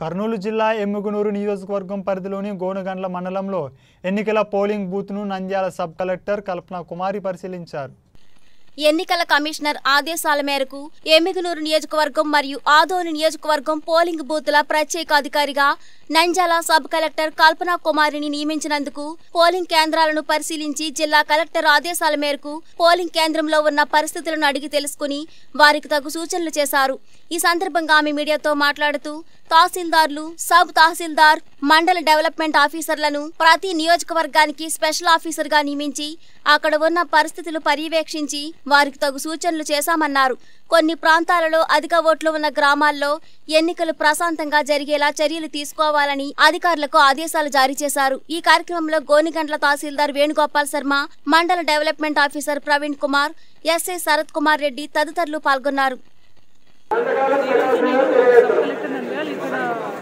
కర్నూలు జిల్లా ఎమ్మిగునూరు నియోజకవర్గం పరిధిలోని గోనుగండ్ల మండలంలో ఎన్నికల పోలింగ్ బూత్ను నంద్యాల సబ్ కలెక్టర్ కల్పన కుమారి పరిశీలించారు ఎన్నికల కమిషనర్ ఆదేశాల మేరకు ఎమ్మిగనూరు నియోజకవర్గం మరియు ఆదోని నియోజకవర్గం పోలింగ్ బూత్ల ప్రత్యేక అధికారిగా నంజాల సబ్ కలెక్టర్ కల్పనా కుమారిని నియమించినందుకు పోలింగ్ కేంద్రాలను పరిశీలించి జిల్లా కలెక్టర్ ఆదేశాల మేరకు పోలింగ్ కేంద్రంలో ఉన్న పరిస్థితులను అడిగి తెలుసుకుని వారికి తగు సూచనలు చేశారు ఈ సందర్భంగా ఆమె మీడియాతో మాట్లాడుతూ తహసీల్దార్లు సబ్ తహసీల్దార్ మండల డెవలప్మెంట్ ఆఫీసర్లను ప్రతి నియోజకవర్గానికి స్పెషల్ ఆఫీసర్ గా నియమించి అక్కడ ఉన్న పరిస్థితులు పర్యవేక్షించి వారికి తగు సూచనలు చేశామన్నారు కొన్ని ప్రాంతాలలో అధిక ఓట్లు ఉన్న గ్రామాల్లో ఎన్నికలు ప్రశాంతంగా జరిగేలా చర్యలు తీసుకోవాలని అధికారులకు ఆదేశాలు జారీ చేశారు ఈ కార్యక్రమంలో గోనిగండ్ల తహసీల్దార్ వేణుగోపాల్ శర్మ మండల development officer Praveen Kumar SI Sarath Kumar Reddy తదితరులు పాల్గొన్నారు ఈరోజు నేను సబ్ కలెక్టర్ నంద్యాల ఇక్కడ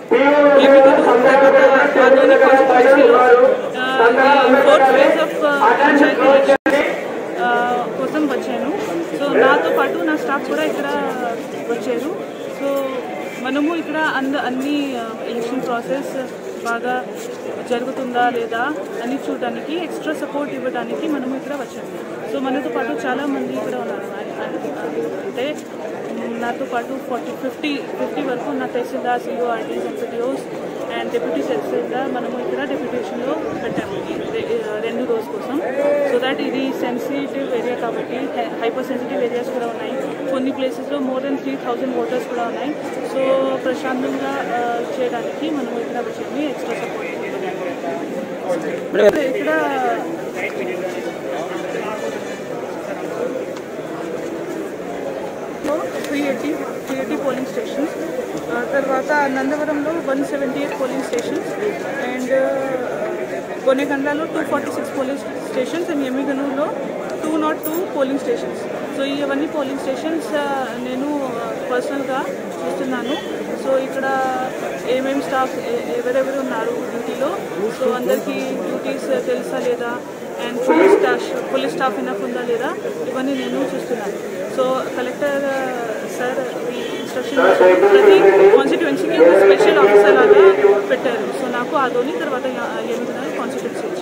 ఆధునిక కాన్స్టిట్యూన్సీలో fourth phase of panchayat elections కోసం వచ్చాను సో నాతో పాటు నా స్టాఫ్ కూడా ఇక్కడ వచ్చారు సో మనము ఇక్కడ అంద అన్ని ఎలక్షన్ ప్రాసెస్ బాగా జరుగుతుందా లేదా అని చూడడానికి ఎక్స్ట్రా సపోర్ట్ ఇవ్వడానికి మనము ఇక్కడ వచ్చాము సో మనతో పాటు చాలా మంది ఇక్కడ ఉన్నారు అంటే నాతో పాటు ఫార్టీ ఫిఫ్టీ ఫిఫ్టీ వరకు నా తహసీల్దార్ సిఓఆర్డీస్ ఎంపీటీఓస్ అండ్ డిప్యూటీ తహసీల్దార్ మనము ఇక్కడ డెప్యూటేషన్లో పెట్టాము ఈ రె- రెండు రోజు కోసం సో దట్ ఇది సెన్సిటివ్ ఏరియా కాబట్టి హైపర్ సెన్సిటివ్ ఏరియాస్ కూడా ఉన్నాయి కొన్ని ప్లేసెస్లో more than three thousand voters కూడా ఉన్నాయి సో ప్రశాంతంగా ఆ, చేయడానికి మనం ఇక్కడ వచ్చేది ఎక్స్ట్రా సపోర్ట్ ఇక్కడ three eighty three eighty polling stations తర్వాత నందవరంలో one seventy eight polling stations and కొనేగండ్లలో two forty six polling stations and ఎమ్మిగనూరులో two not two polling stations so ఇవన్నీ పోలింగ్ స్టేషన్స్ నేను పర్సనల్గా చూస్తున్నాను సో ఇక్కడ ఏమేమి స్టాఫ్ ఎ- ఎవరెవరు ఉన్నారు డ్యూటీలో సో అందరికీ డ్యూటీస్ తెలుసా లేదా and police staff police staff enough ఉందా లేదా ఇవన్నీ నేను చూస్తున్నాను సో కలెక్టర్ సార్ ఈ ఇన్స్ట్రక్షన్ ప్రతి కాన్స్టిట్యువెన్సీకి ఒక స్పెషల్ ఆఫీసర్ లాగా పెట్టారు సో నాకు ఆదోని తర్వాత ఎనిమిది కాన్స్టిట్యున్సీ